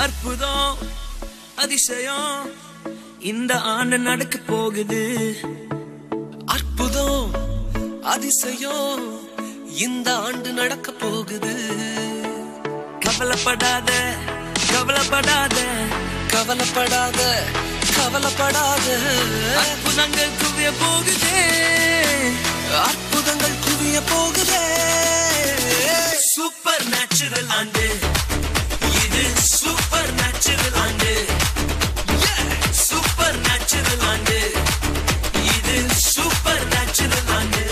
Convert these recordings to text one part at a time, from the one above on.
அற்புதம் அதிசயம் இந்த ஆண்டு நடக்க போகுது அற்புதம் அதிசயம் இந்த ஆண்டு நடக்க போகுது கவலைப்படாத கவலைப்படாத கவலைப்படாத கவலைப்படாத அற்புதங்கள் குவிய போகுதே அற்புதங்கள் குவிய போகுதே சூப்பர் நேச்சுரல் ஆண்டு இது சூப்பர் நேச்சுரல் ஆண்டு சூப்பர் நேச்சுரல் ஆண்டு இது சூப்பர் நேச்சுரல் ஆண்டு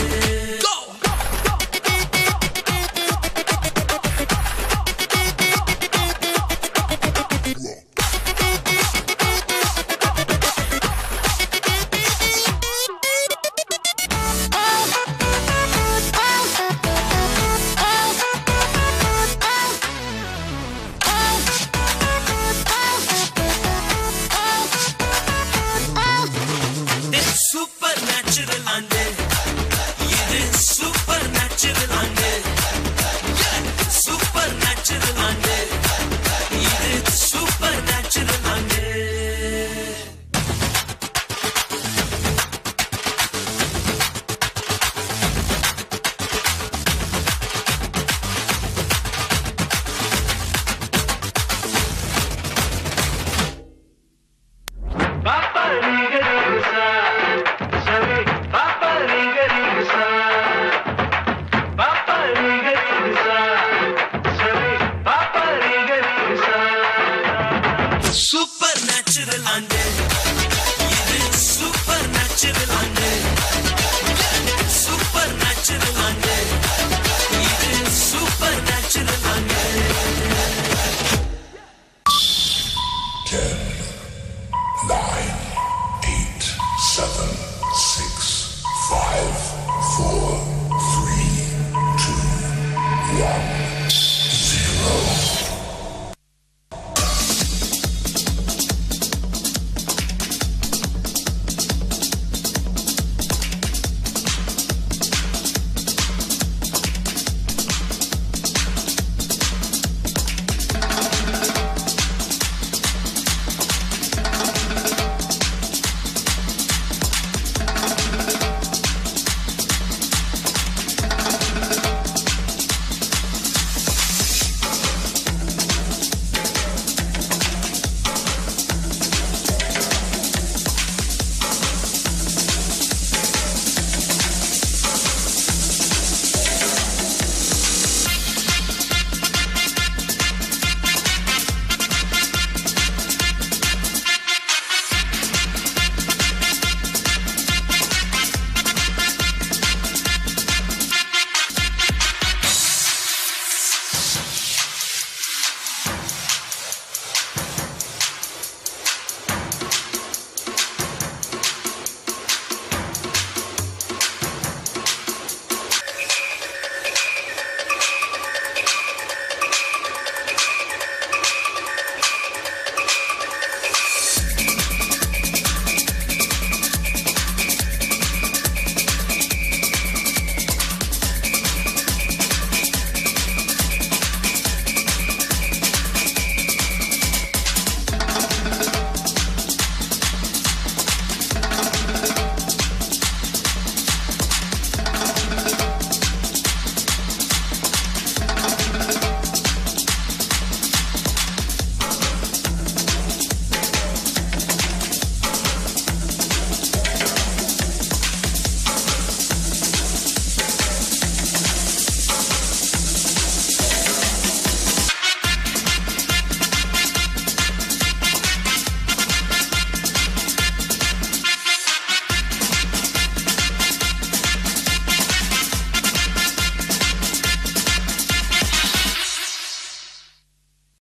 இது சூப்பர் நேச்சுரல் ஆண்டு இது சூப்பர் நேச்சுரல் ஆண்டு சூப்பர் நேச்சுரல் ஆண்டு இது சூப்பர் நேச்சுரல் ஆண்டு Papa Riga Riga Sa, Sabi, Papa Riga Riga Sa, Papa Riga Riga Sa, Sabi, Papa Riga Riga Sa. Supernatural ஆண்டு இது சூப்பர் நேச்சுரல் ஆண்டு சூப்பர் நேச்சுரல் ஆண்டு இது சூப்பர் நேச்சுரல் ஆண்டு Ten,